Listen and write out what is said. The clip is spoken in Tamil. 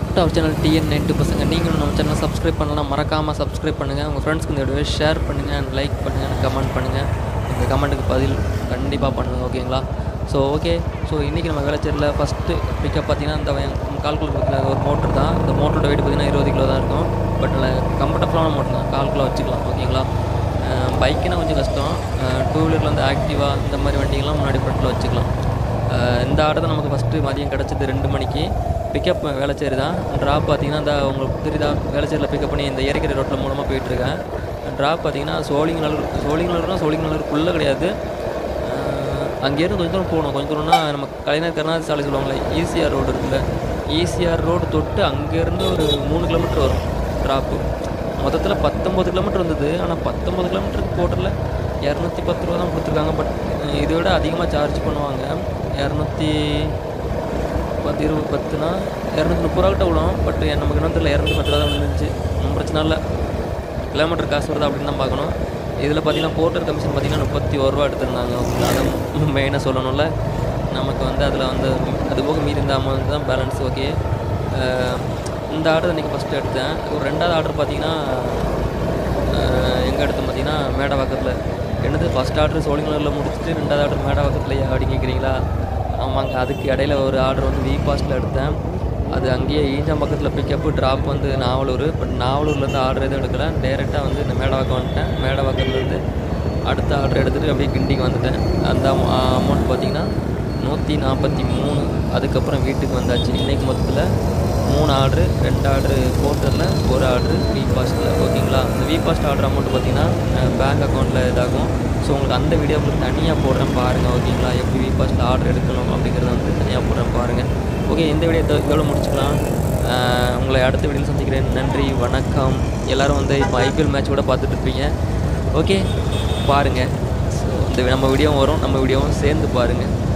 to our channel TN ninety பசங்க நீங்களும் நம்ம சேனலை சப்ஸ்கிரைப் பண்ணலாம் மறக்காமல் சப்ஸ்கிரைப் பண்ணுங்கள் உங்கள் ஃப்ரெண்ட்ஸ்க்கு இந்த வீடியோவை ஷேர் பண்ணுங்கள் லைக் பண்ணுங்கள் கமெண்ட் பண்ணுங்கள் இந்த கமெண்ட்டுக்கு பதில் கண்டிப்பாக பண்ணுங்கள் ஓகேங்களா ஸோ ஓகே ஸோ இன்றைக்கி நம்ம வேலைச்சேரியில் ஃபஸ்ட்டு பிக்கப் பார்த்தீங்கன்னா இந்த கால்குலேட் பார்த்தீங்கன்னா ஒரு மோட்டர் தான் இந்த மோட்டரோட வெயிட் பார்த்தீங்கன்னா இருபது கிலோ தான் இருக்கும் பட் அதில் கம்ஃபர்டபுளான மோட்டர் தான் கால் கிலோ வச்சுக்கலாம் ஓகேங்களா பைக்குனா கொஞ்சம் கஷ்டம் டூ வீலரில் வந்து ஆக்டிவா இந்த மாதிரி வண்டிகள்லாம் முன்னாடி ஃப்ரண்ட்டில் வச்சுக்கலாம் அஹ் இந்த ஆர்டர் தான் நமக்கு ஃபஸ்ட்டு மதியம் கிடச்சது ரெண்டு மணிக்கு பிக்கப் வேளச்சேரி தான் ட்ராப் பார்த்தீங்கன்னா இந்த உங்களுக்கு தெரியுதா வேளச்சேரியில் பிக்கப் பண்ணி இந்த ஏரிக்கரை ரோட்டில் மூலமாக போயிட்டுருக்கேன் ட்ராப் பார்த்தீங்கன்னா சோழிங்கநல்லூர் சோழிங்கநல்லூர்னா சோழிங்கநல்லூருக்குள்ளே கிடையாது அஹ் அங்கேயிருந்து கொஞ்சம் தூரம் போகணும் கொஞ்சம் தூரம்னா நம்ம கலைஞர் கருணாநிதி சாலை சொல்லுவாங்களே ஈசிஆர் ரோடு இருக்குல்ல ஈசிஆர் ரோடு தொட்டு அங்கேருந்து ஒரு மூணு கிலோமீட்டர் வரும் ட்ராப்பு மொத்தத்தில் பத்தொம்பது கிலோமீட்டர் வந்தது ஆனால் பத்தொம்பது கிலோமீட்டருக்கு போட்டரில் இரநூத்தி பத்து ரூபா தான் கொடுத்துருக்காங்க பட் இதை விட அதிகமாக சார்ஜ் பண்ணுவாங்க இரநூத்தி பத்து இருபது பத்துனா இரநூத்தி முப்பது ரூபா கிட்ட விடும் பட் நமக்கு என்ன தெரியல இரநூத்தி பத்து ரூபா தான் விழுந்துச்சு ஒன்றும் பிரச்சனை இல்லை கிலோமீட்டர் காசு வருதா அப்படின்னு தான் பார்க்கணும் இதில் பார்த்தீங்கன்னா போர்ட்டர் கமிஷன் பார்த்தீங்கன்னா முப்பத்தி ஒரு ரூபா எடுத்திருந்தாங்க ஓகேங்களா அதை மெயினாக சொல்லணும்ல நமக்கு வந்து அதில் வந்து அது போக மீறி இந்த அமௌண்ட் தான் பேலன்ஸ் ஓகே இந்த ஆர்டர் இன்றைக்கி ஃபஸ்ட்டு எடுத்தேன் ஒரு ரெண்டாவது ஆர்டர் பார்த்தீங்கன்னா எங்கே எடுத்தோம் பார்த்தீங்கன்னா மேடவாக்கத்தில் என்னது ஃபஸ்ட் ஆர்டர் சோழிங்கலூரில் முடிச்சுட்டு ரெண்டாவது ஆர்டர் மேடவாக்கத்தில் அப்படின்னு கேட்குறீங்களா ஆமாங்க அதுக்கு இடையில ஒரு ஆர்டர் வந்து வி பாஸ்ட்டில் எடுத்தேன் அது அங்கேயே ஈஞ்சம் பக்கத்தில் பிக்கப்பு ட்ராப் வந்து நாவலூர் பட் நாவலூர்லேருந்து ஆர்டர் எதுவும் எடுக்கல டேரெக்டாக வந்து இந்த மேடவாக்கம் வந்துட்டேன் மேடவாக்கத்துலேருந்து அடுத்த ஆர்டர் எடுத்துகிட்டு அப்படியே கிண்டிக்கு வந்துட்டேன் அந்த அமௌண்ட் பார்த்தீங்கன்னா நூற்றி நாற்பத்தி மூணு அதுக்கப்புறம் வீட்டுக்கு வந்தாச்சு இன்றைக்கி மொத்தத்தில் மூணு ஆர்டரு ரெண்டு ஆர்டரு போர்ட்டரில் ஒரு ஆர்டரு வி பாஸ்ட்டில் ஓகேங்களா இந்த வி பாஸ்ட் ஆர்டர் அமௌண்ட் பார்த்தீங்கன்னா பேங்க் அக்கௌண்ட்டில் இதாகும் ஸோ உங்களுக்கு அந்த வீடியோ உங்களுக்கு தனியாக போடுறேன் பாருங்கள் ஓகேங்களா எப்படி வி பாஸ்ட்டில் ஆர்டர் எடுக்கணும் அப்படிங்கிறத வந்து தனியாக போடுறேன் பாருங்கள் ஓகே இந்த வீடியோ இதோட முடிச்சுக்கலாம் அஹ் உங்களை அடுத்த வீடியோவில் சந்திக்கிறேன் நன்றி வணக்கம் எல்லோரும் வந்து இப்போ ஐபிஎல் மேட்ச் கூட பார்த்துட்டு இருப்பீங்க ஓகே பாருங்கள் ஸோ இந்த நம்ம வீடியோவும் வரும் நம்ம வீடியோவும் சேர்ந்து பாருங்கள்